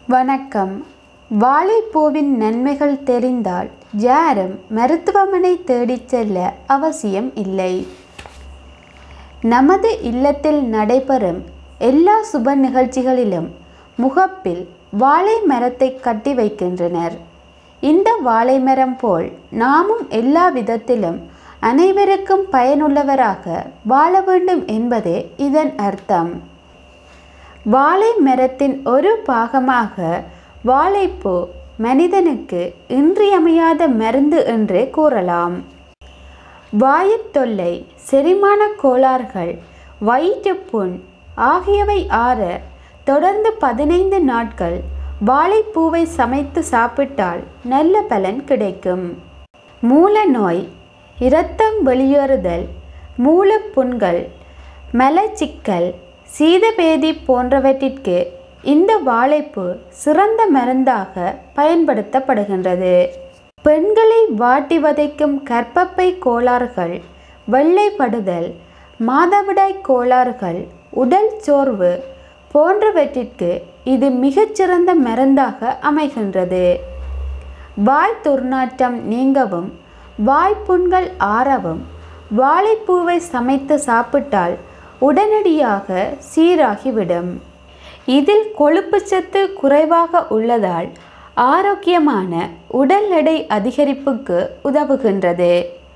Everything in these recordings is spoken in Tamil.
வணக்கம் வாழைப்பூவின் நன்மைகள் தெரிந்தால் யாரும் மருத்துவமனை தேடிச் செல்ல அவசியம் இல்லை நமது இல்லத்தில் நடைபெறும் எல்லா சுப நிகழ்ச்சிகளிலும் முகப்பில் வாழை மரத்தை கட்டி வைக்கின்றனர் இந்த வாழை மரம் போல் நாமும் எல்லா விதத்திலும் அனைவருக்கும் பயனுள்ளவராக வாழ வேண்டும் என்பதே இதன் அர்த்தம் வாழை மரத்தின் ஒரு பாகமாக வாழைப்பூ மனிதனுக்கு இன்றியமையாத மருந்து என்றே கூறலாம் வாயுத் தொல்லை செரிமான கோளாறுகள் வயிற்றுப்புண் ஆகியவை ஆற தொடர்ந்து பதினைந்து நாட்கள் வாழைப்பூவை சமைத்து சாப்பிட்டால் நல்ல பலன் கிடைக்கும் மூல நோய் இரத்தம் வெளியேறுதல் மூலப்புண்கள் மலச்சிக்கல் சீதபேதி போன்றவற்றிற்கு இந்த வாழைப்பூ சிறந்த மருந்தாக பயன்படுத்தப்படுகின்றது பெண்களை வாட்டி வதைக்கும் கர்ப்பப்பை கோளாறுகள் வெள்ளைப்படுதல் மாதவிடாய் கோளாறுகள் உடல் சோர்வு போன்றவற்றிற்கு இது மிகச்சிறந்த மருந்தாக அமைகின்றது வாய் துர்நாற்றம் நீங்கவும் வாய்ப்புண்கள் ஆறவும் வாழைப்பூவை சமைத்து சாப்பிட்டால் உடனடியாக சீராகிவிடும் இதில் கொழுப்புச்சத்து குறைவாக உள்ளதால் ஆரோக்கியமான உடல் எடை அதிகரிப்புக்கு உதவுகின்றது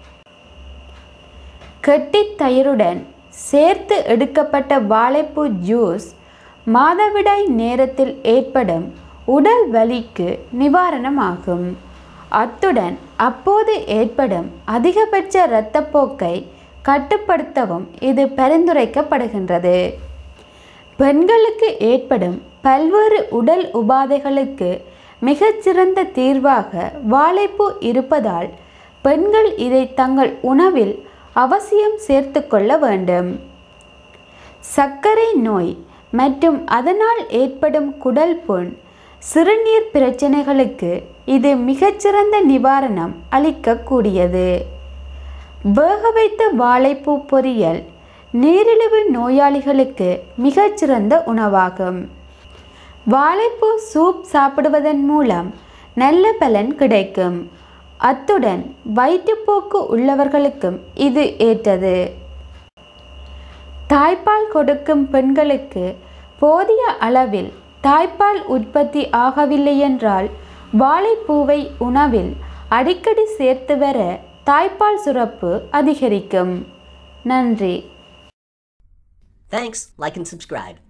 கெட்டித் தயிருடன் சேர்த்து எடுக்கப்பட்ட வாழைப்பூ ஜூஸ் மாதவிடாய் நேரத்தில் ஏற்படும் உடல் வலிக்கு நிவாரணமாகும் அத்துடன் அப்போது ஏற்படும் அதிகபட்ச இரத்தப்போக்கை கட்டுப்படுத்தவும் இது பரிந்துரைக்கப்படுகின்றது பெண்களுக்கு ஏற்படும் பல்வேறு உடல் உபாதைகளுக்கு மிகச்சிறந்த தீர்வாக வாழைப்பூ இருப்பதால் பெண்கள் இதை தங்கள் உணவில் அவசியம் சேர்த்து கொள்ள வேண்டும் சர்க்கரை நோய் மற்றும் அதனால் ஏற்படும் குடல் புண் சிறுநீர் பிரச்சனைகளுக்கு இது மிகச்சிறந்த நிவாரணம் அளிக்கக்கூடியது வேக வைத்த வாழைப்பூ பொரியல் நீரிழிவு நோயாளிகளுக்கு மிகச்சிறந்த உணவாகும் வாழைப்பூ சூப் சாப்பிடுவதன் மூலம் நல்ல பலன் கிடைக்கும் அத்துடன் வயிற்றுப்போக்கு உள்ளவர்களுக்கும் இது ஏற்றது தாய்ப்பால் கொடுக்கும் பெண்களுக்கு போதிய அளவில் தாய்ப்பால் உற்பத்தி ஆகவில்லை என்றால் வாழைப்பூவை உணவில் அடிக்கடி சேர்த்து வர தாய்ப்பால் சுரப்பு அதிகரிக்கும் நன்றி Thanks, like and subscribe.